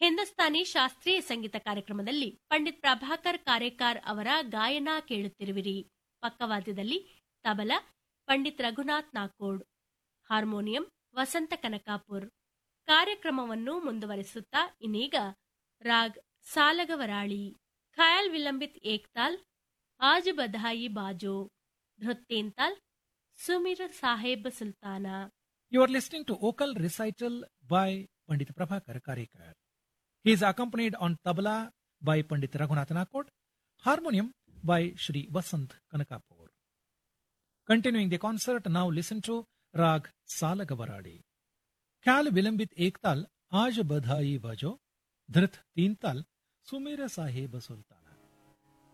ಹಿಂದೂಸ್ತಾನಿ ಶಾಸ್ತ್ರೀಯ ಸಂಗೀತ ಕಾರ್ಯಕ್ರಮದಲ್ಲಿ ಪಂಡಿತ್ ಪ್ರಭಾಕರ್ ಕಾರೇಕಾರ್ ಅವರ ಗಾಯನ ಕೇಳುತ್ತಿರುವಿರಿ ಪಕ್ಕವಾದ್ಯದಲ್ಲಿ ತಬಲ ಪಂಡಿತ್ ರಘುನಾಥ್ ನಾಕೋಡ್ ಹಾರ್ಮೋನಿಯಂ ವಸಂತ ಕನಕಾಪುರ್ ಕಾರ್ಯಕ್ರಮವನ್ನು ಮುಂದುವರಿಸುತ್ತಾ ಇನ್ನೀಗ ರಾಗ್ ಸಾಲಗವರಾಳಿ ಖಯಾಲ್ ವಿಲಂಬಿತ್ ಏಕ್ತಾಲ್ ಆಜ್ ಬಧಾಯಿ ಬಾಜೋ ಧೃತ್ತೇಂತಾಲ್ ಸುಮಿರ್ ಸಾಹೇಬ್ ಸುಲ್ತಾನ You are listening to vocal recital by Pandit Prabhakar Karikar. He is accompanied on tabla by Pandit Raghunath Nakod, harmonium by Shri Vasant Kanakapur. Continuing the concert, now listen to Rag Salagavaradi. Kal Vilambit Ektal Aj Badhai Vajo, Dhrit Teental, Sumira Sahib Sultan.